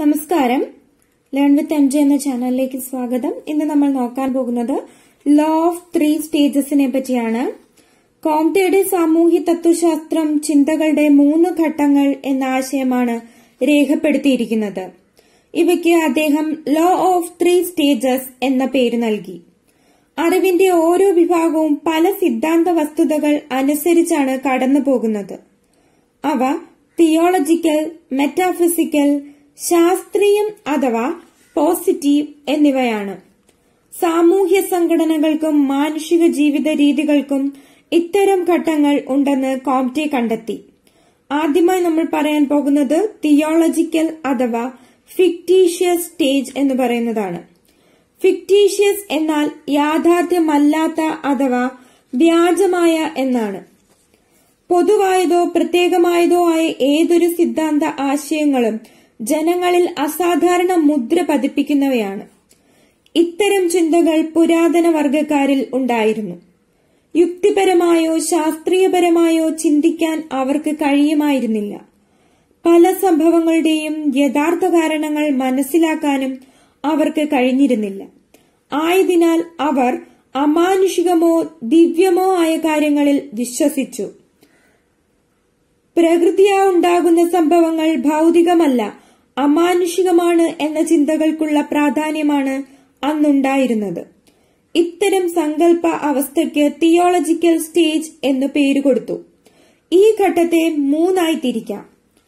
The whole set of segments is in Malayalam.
നമസ്കാരം ലേൺ വിത്ത് എം ജെ എന്ന ചാനലിലേക്ക് സ്വാഗതം ഇന്ന് നമ്മൾ നോക്കാൻ പോകുന്നത് ലോ ഓഫ് ത്രീ സ്റ്റേജസിനെ പറ്റിയാണ് കോംറ്റയുടെ സാമൂഹ്യ തത്വശാസ്ത്രം ചിന്തകളുടെ മൂന്ന് ഘട്ടങ്ങൾ എന്ന ആശയമാണ് രേഖപ്പെടുത്തിയിരിക്കുന്നത് ഇവയ്ക്ക് അദ്ദേഹം ലോ ഓഫ് ത്രീ സ്റ്റേജസ് എന്ന പേര് നൽകി അറിവിന്റെ ഓരോ വിഭാഗവും പല സിദ്ധാന്ത വസ്തുതകൾ അനുസരിച്ചാണ് കടന്നു പോകുന്നത് അവ തിയോളജിക്കൽ മെറ്റാഫിസിക്കൽ ശാസ്ത്രീയം അഥവാ പോസിറ്റീവ് എന്നിവയാണ് സാമൂഹ്യ സംഘടനകൾക്കും മാനുഷിക ജീവിത രീതികൾക്കും ഇത്തരം ഘട്ടങ്ങൾ ഉണ്ടെന്ന് കോംറ്റെ കണ്ടെത്തി ആദ്യമായി നമ്മൾ പറയാൻ പോകുന്നത് തിയോളജിക്കൽ അഥവാ ഫിക്ടീഷ്യസ് സ്റ്റേജ് എന്ന് പറയുന്നതാണ് ഫിക്ടീഷ്യസ് എന്നാൽ യാഥാർത്ഥ്യമല്ലാത്ത അഥവാ വ്യാജമായ എന്നാണ് പൊതുവായതോ പ്രത്യേകമായതോ ആയ ഏതൊരു സിദ്ധാന്ത ആശയങ്ങളും ജനങ്ങളിൽ അസാധാരണ മുദ്ര പതിപ്പിക്കുന്നവയാണ് ഇത്തരം ചിന്തകൾ പുരാതന വർഗക്കാരിൽ ഉണ്ടായിരുന്നു യുക്തിപരമായോ ശാസ്ത്രീയപരമായോ ചിന്തിക്കാൻ അവർക്ക് കഴിയുമായിരുന്നില്ല പല സംഭവങ്ങളുടെയും യഥാർത്ഥ കാരണങ്ങൾ മനസ്സിലാക്കാനും അവർക്ക് കഴിഞ്ഞിരുന്നില്ല ആയതിനാൽ അവർ അമാനുഷികമോ ദിവ്യമോ ആയ കാര്യങ്ങളിൽ വിശ്വസിച്ചു പ്രകൃതിയാ ഉണ്ടാകുന്ന സംഭവങ്ങൾ ഭൗതികമല്ല അമാനുഷികമാണ് എന്ന ചിന്തകൾക്കുള്ള പ്രാധാന്യമാണ് അന്നുണ്ടായിരുന്നത് ഇത്തരം സങ്കല്പ അവസ്ഥയ്ക്ക് തിയോളജിക്കൽ സ്റ്റേജ് എന്നു പേര് കൊടുത്തു ഈ ഘട്ടത്തെ മൂന്നായി തിരിക്കാം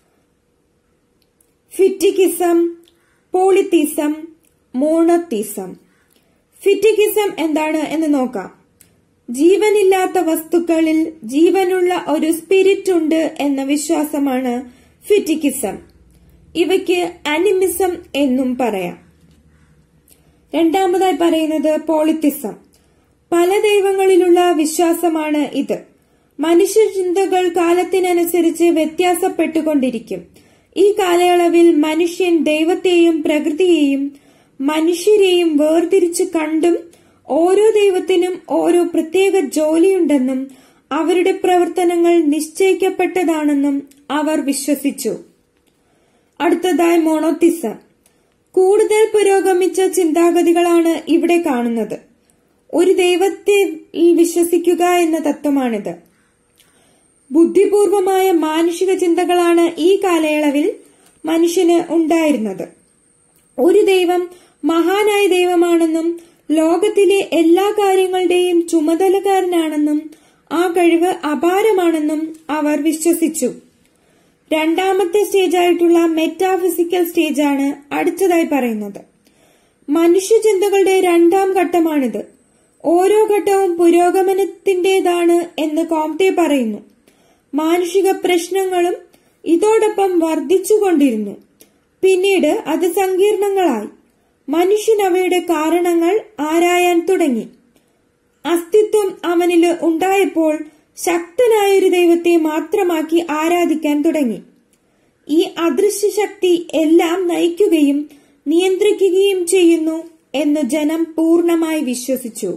ഫിറ്റിക്കിസം പോളിത്തിസം മോണത്തിസം ഫിറ്റിക്കിസം എന്താണ് എന്ന് നോക്കാം ജീവനില്ലാത്ത വസ്തുക്കളിൽ ജീവനുള്ള ഒരു സ്പിരിറ്റ് ഉണ്ട് എന്ന വിശ്വാസമാണ് ഫിറ്റിക്കിസം ഇവയ്ക്ക് അനിമിസം എന്നും പറയാം രണ്ടാമതായി പറയുന്നത് പോളിത്തിസം പല ദൈവങ്ങളിലുള്ള വിശ്വാസമാണ് ഇത് മനുഷ്യ ചിന്തകൾ കാലത്തിനനുസരിച്ച് വ്യത്യാസപ്പെട്ടുകൊണ്ടിരിക്കും ഈ കാലയളവിൽ മനുഷ്യൻ ദൈവത്തെയും പ്രകൃതിയെയും മനുഷ്യരെയും വേർതിരിച്ചു കണ്ടും ഓരോ ദൈവത്തിനും ഓരോ പ്രത്യേക ജോലിയുണ്ടെന്നും അവരുടെ പ്രവർത്തനങ്ങൾ നിശ്ചയിക്കപ്പെട്ടതാണെന്നും അവർ വിശ്വസിച്ചു അടുത്തതായി മോണോത്തിസം കൂടുതൽ പുരോഗമിച്ച ചിന്താഗതികളാണ് ഇവിടെ കാണുന്നത് ഒരു ദൈവത്തെ വിശ്വസിക്കുക എന്ന തത്വമാണിത് ബുദ്ധിപൂർവമായ മാനുഷിക ചിന്തകളാണ് ഈ കാലയളവിൽ മനുഷ്യന് ഉണ്ടായിരുന്നത് ഒരു ദൈവം മഹാനായ ദൈവമാണെന്നും ലോകത്തിലെ എല്ലാ കാര്യങ്ങളുടെയും ചുമതലക്കാരനാണെന്നും ആ കഴിവ് അപാരമാണെന്നും അവർ വിശ്വസിച്ചു രണ്ടാമത്തെ സ്റ്റേജായിട്ടുള്ള മെറ്റാഫിസിക്കൽ സ്റ്റേജാണ് അടുത്തതായി പറയുന്നത് മനുഷ്യചിന്തകളുടെ രണ്ടാം ഘട്ടമാണിത് ഓരോ ഘട്ടവും പുരോഗമനത്തിന്റേതാണ് എന്ന് കോംറ്റെ പറയുന്നു മാനുഷിക പ്രശ്നങ്ങളും ഇതോടൊപ്പം വർദ്ധിച്ചുകൊണ്ടിരുന്നു പിന്നീട് അത് സങ്കീർണങ്ങളായി മനുഷ്യൻ അവയുടെ കാരണങ്ങൾ ആരായാൻ തുടങ്ങി അസ്തിത്വം അവനില് ഉണ്ടായപ്പോൾ ശക്തനായൊരു ദൈവത്തെ മാത്രമാക്കി ആരാധിക്കാൻ തുടങ്ങി ഈ അദൃശ്യ ശക്തി എല്ലാം നയിക്കുകയും നിയന്ത്രിക്കുകയും ചെയ്യുന്നു എന്ന് ജനം പൂർണമായി വിശ്വസിച്ചു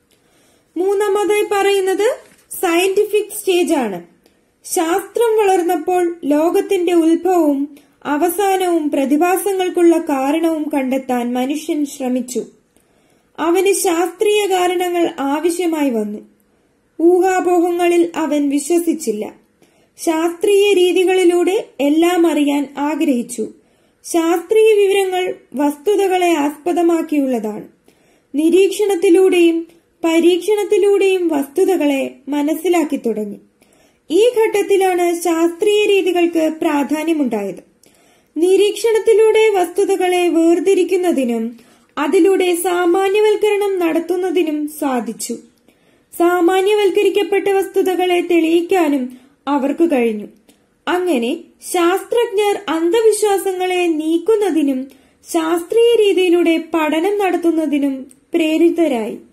മൂന്നാമതായി പറയുന്നത് സയന്റിഫിക് സ്റ്റേജ് ആണ് ശാസ്ത്രം വളർന്നപ്പോൾ ലോകത്തിന്റെ ഉത്ഭവവും അവസാനവും പ്രതിഭാസങ്ങൾക്കുള്ള കാരണവും കണ്ടെത്താൻ മനുഷ്യൻ ശ്രമിച്ചു അവന് ശാസ്ത്രീയ കാരണങ്ങൾ ആവശ്യമായി വന്നു ഊഹാപോഹങ്ങളിൽ അവൻ വിശ്വസിച്ചില്ല ശാസ്ത്രീയ രീതികളിലൂടെ എല്ലാം അറിയാൻ ആഗ്രഹിച്ചു ശാസ്ത്രീയ വിവരങ്ങൾ വസ്തുതകളെ ആസ്പദമാക്കിയുള്ളതാണ് നിരീക്ഷണത്തിലൂടെയും പരീക്ഷണത്തിലൂടെയും വസ്തുതകളെ മനസ്സിലാക്കി തുടങ്ങി ഈ ഘട്ടത്തിലാണ് ശാസ്ത്രീയ രീതികൾക്ക് പ്രാധാന്യമുണ്ടായത് നിരീക്ഷണത്തിലൂടെ വസ്തുതകളെ വേർതിരിക്കുന്നതിനും അതിലൂടെ സാമാന്യവൽക്കരണം നടത്തുന്നതിനും സാധിച്ചു സാമാന്യവൽക്കരിക്കപ്പെട്ട വസ്തുതകളെ തെളിയിക്കാനും അവർക്ക് കഴിഞ്ഞു അങ്ങനെ ശാസ്ത്രജ്ഞർ അന്ധവിശ്വാസങ്ങളെ നീക്കുന്നതിനും ശാസ്ത്രീയ രീതിയിലൂടെ പഠനം നടത്തുന്നതിനും പ്രേരിതരായി